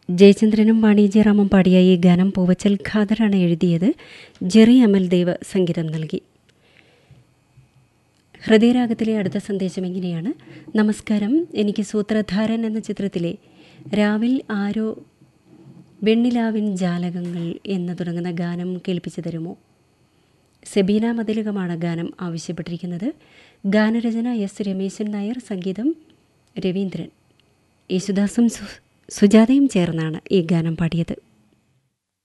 ജയചന്ദ്രനും വാണിജ്യറാമും പാടിയ ഈ ഗാനം പൂവച്ചൽ ഖാദറാണ് എഴുതിയത് ജെറി അമൽദേവ് സംഗീതം നൽകി ഹൃദയരാഗത്തിലെ അടുത്ത സന്ദേശം ഇങ്ങനെയാണ് നമസ്കാരം എനിക്ക് സൂത്രധാരൻ എന്ന ചിത്രത്തിലെ രാവിൽ ആരോ വെണ്ണിലാവിൻ ജാലകങ്ങൾ എന്ന് തുടങ്ങുന്ന ഗാനം കേൾപ്പിച്ചു തരുമോ സെബീന മതിലകമാണ് ഗാനം ആവശ്യപ്പെട്ടിരിക്കുന്നത് ഗാനരചന എസ് രമേശൻ നായർ സംഗീതം രവീന്ദ്രൻ യേശുദാസും സു സുജാതയും ചേർന്നാണ് ഈ ഗാനം പാടിയത്